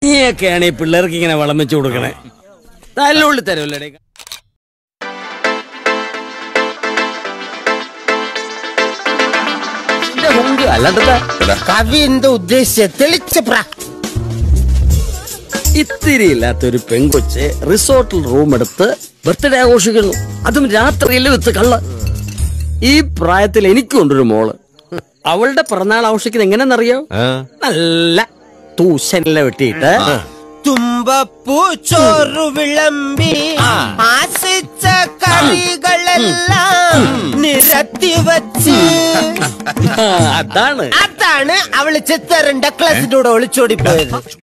നീയൊക്കെയാണ് ഈ പിള്ളേർക്ക് ഇങ്ങനെ വളം വെച്ച് കൊടുക്കണേ തല്ലുള്ളി തരുമല്ലേ അല്ലാണ്ടെന്താ കവി എന്താ ഉദ്ദേശിച്ച തെളിച്ച പ്ര ഇത്തിരി ഇല്ലാത്തൊരു പെങ്കൊച്ച് റിസോർട്ടിൽ റൂം എടുത്ത് ബർത്ത്ഡേ ആഘോഷിക്കുന്നു അതും രാത്രിയിൽ വിത്ത് കള്ള ഈ പ്രായത്തിൽ എനിക്കുണ്ടൊരു മോള് അവളുടെ പിറന്നാൾ ആഘോഷിക്കുന്നത് എങ്ങനെയെന്നറിയോ നല്ല തൂശനില വെട്ടിയിട്ട് തുമ്പപ്പൂ ചോറു വിളമ്പി ആശിച്ച കറികളെല്ലാം നിരത്തി വച്ച് ആ, അതാണ് അതാണ് അവള് ചിത്തറിന്റെ ക്ലാസിന്റെ കൂടെ ഒളിച്ചോടി പോയത്